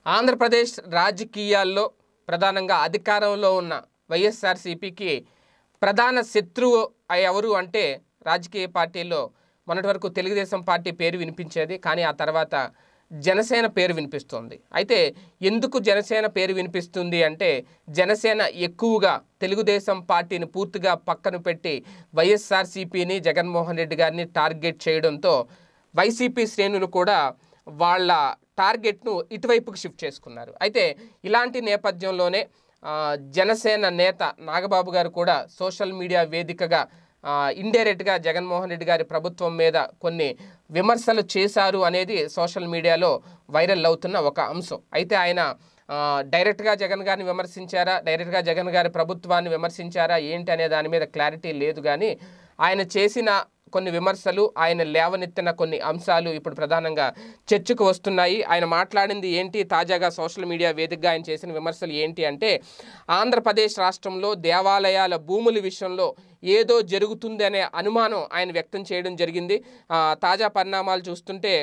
ఆంధ్రప్రదేశ్ రాజకీయాల్లో ప్రధానంగా అధికారంలో ఉన్న వైఎస్ఆర్సీపీకి ప్రధాన శత్రువు ఎవరు అంటే రాజకీయ పార్టీల్లో మొన్నటి వరకు తెలుగుదేశం పార్టీ పేరు వినిపించేది కానీ ఆ తర్వాత జనసేన పేరు వినిపిస్తుంది అయితే ఎందుకు జనసేన పేరు వినిపిస్తుంది అంటే జనసేన ఎక్కువగా తెలుగుదేశం పార్టీని పూర్తిగా పక్కన పెట్టి వైఎస్ఆర్సీపీని జగన్మోహన్ రెడ్డి గారిని టార్గెట్ చేయడంతో వైసీపీ శ్రేణులు కూడా వాళ్ళ టార్గెట్ను ఇటువైపుకు షిఫ్ట్ చేసుకున్నారు అయితే ఇలాంటి నేపథ్యంలోనే ఆ, జనసేన నేత నాగబాబు గారు కూడా సోషల్ మీడియా వేదికగా ఇండైరెక్ట్గా జగన్మోహన్ రెడ్డి గారి ప్రభుత్వం మీద కొన్ని విమర్శలు చేశారు అనేది సోషల్ మీడియాలో వైరల్ అవుతున్న ఒక అంశం అయితే ఆయన ఆ, డైరెక్ట్గా జగన్ గారిని విమర్శించారా డైరెక్ట్గా జగన్ గారి ప్రభుత్వాన్ని విమర్శించారా ఏంటి అనే దాని మీద క్లారిటీ లేదు కానీ ఆయన చేసిన కొన్ని విమర్శలు ఆయన లేవనెత్తిన కొన్ని అంశాలు ఇప్పుడు ప్రధానంగా చర్చకు వస్తున్నాయి ఆయన మాట్లాడింది ఏంటి తాజాగా సోషల్ మీడియా వేదికగా ఆయన చేసిన విమర్శలు ఏంటి అంటే ఆంధ్రప్రదేశ్ రాష్ట్రంలో దేవాలయాల భూముల విషయంలో ఏదో జరుగుతుంది అనే అనుమానం ఆయన వ్యక్తం చేయడం జరిగింది ఆ, తాజా పరిణామాలు చూస్తుంటే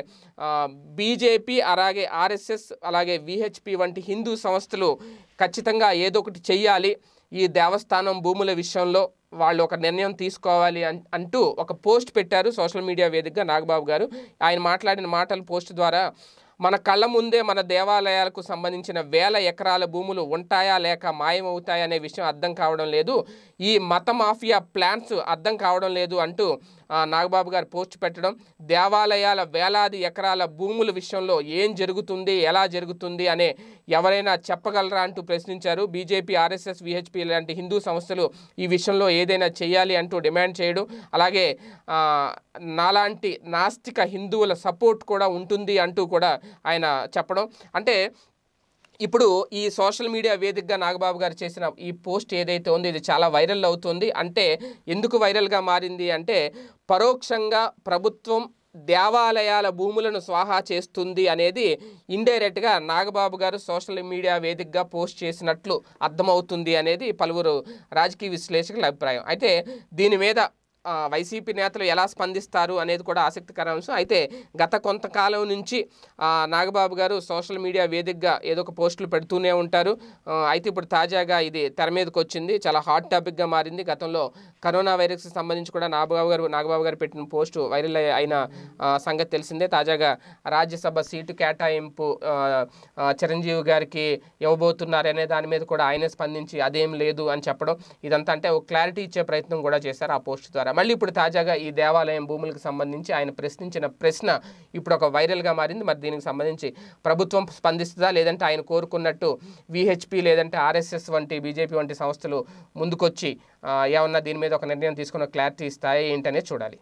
బీజేపీ అలాగే ఆర్ఎస్ఎస్ అలాగే విహెచ్పి వంటి హిందూ సంస్థలు ఖచ్చితంగా ఏదో ఒకటి చెయ్యాలి ఈ దేవస్థానం భూముల విషయంలో వాళ్ళు ఒక నిర్ణయం తీసుకోవాలి అన్- అంటూ ఒక పోస్ట్ పెట్టారు సోషల్ మీడియా వేదికగా నాగబాబు గారు ఆయన మాట్లాడిన మాటలు పోస్ట్ ద్వారా మన కళ్ళ ముందే మన దేవాలయాలకు సంబంధించిన వేల ఎకరాల భూములు ఉంటాయా లేక మాయమవుతాయా అనే విషయం అర్థం కావడం లేదు ఈ మత మాఫియా ప్లాన్స్ అర్థం కావడం లేదు అంటూ ఆ, నాగబాబు గారు పోస్ట్ పెట్టడం దేవాలయాల వేలాది ఎకరాల భూముల విషయంలో ఏం జరుగుతుంది ఎలా జరుగుతుంది అనే ఎవరైనా చెప్పగలరా అంటూ ప్రశ్నించారు బీజేపీ ఆర్ఎస్ఎస్ విహెచ్పి లాంటి హిందూ సంస్థలు ఈ విషయంలో ఏదైనా చేయాలి అంటూ డిమాండ్ చేయడం అలాగే ఆ, నాలాంటి నాస్తిక హిందువుల సపోర్ట్ కూడా ఉంటుంది అంటూ కూడా ఆయన చెప్పడం అంటే ఇప్పుడు ఈ సోషల్ మీడియా వేదికగా నాగబాబు గారు చేసిన ఈ పోస్ట్ ఏదైతే ఉందో ఇది చాలా వైరల్ అవుతుంది అంటే ఎందుకు వైరల్గా మారింది అంటే పరోక్షంగా ప్రభుత్వం దేవాలయాల భూములను స్వాహా చేస్తుంది అనేది ఇండైరెక్ట్గా నాగబాబు గారు సోషల్ మీడియా వేదికగా పోస్ట్ చేసినట్లు అర్థమవుతుంది అనేది పలువురు రాజకీయ విశ్లేషకుల అభిప్రాయం అయితే దీని మీద ఆ, వైసీపీ నేతలు ఎలా స్పందిస్తారు అనేది కూడా ఆసక్తికర అంశం అయితే గత కొంతకాలం నుంచి ఆ, నాగబాబు గారు సోషల్ మీడియా వేదికగా ఏదో ఒక పోస్టులు పెడుతూనే ఉంటారు ఆ, అయితే ఇప్పుడు తాజాగా ఇది తెర మీదకి వచ్చింది చాలా హాట్ టాపిక్గా మారింది గతంలో కరోనా వైరస్కి సంబంధించి కూడా నాగబాబు గారు నాగబాబు గారు పెట్టిన పోస్టు వైరల్ అయి- అయిన ఆ, సంగతి తెలిసిందే తాజాగా రాజ్యసభ సీటు కేటాయింపు ఆ, ఆ, చిరంజీవి గారికి ఇవ్వబోతున్నారు అనే దాని మీద కూడా ఆయనే స్పందించి అదేం లేదు అని చెప్పడం ఇదంతా అంటే ఒక క్లారిటీ ఇచ్చే ప్రయత్నం కూడా చేశారు ఆ పోస్ట్ ద్వారా మళ్ళీ ఇప్పుడు తాజాగా ఈ దేవాలయం భూములకు సంబంధించి ఆయన ప్రశ్నించిన ప్రశ్న ఇప్పుడు ఒక వైరల్గా మారింది మరి దీనికి సంబంధించి ప్రభుత్వం స్పందిస్తుందా లేదంటే ఆయన కోరుకున్నట్టు విహెచ్పి లేదంటే ఆర్ఎస్ఎస్ వంటి బీజేపీ వంటి సంస్థలు ముందుకొచ్చి ఆ, ఏమన్నా దీని మీద ఒక నిర్ణయం తీసుకున్న క్లారిటీ ఇస్తాయి ఏంటనేది చూడాలి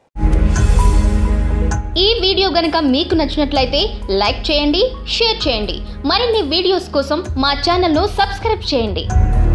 ఈ వీడియో గనుక మీకు నచ్చినట్లయితే లైక్ చేయండి షేర్ చేయండి మరిన్ని వీడియోస్ కోసం మా ఛానల్ను సబ్స్క్రైబ్ చేయండి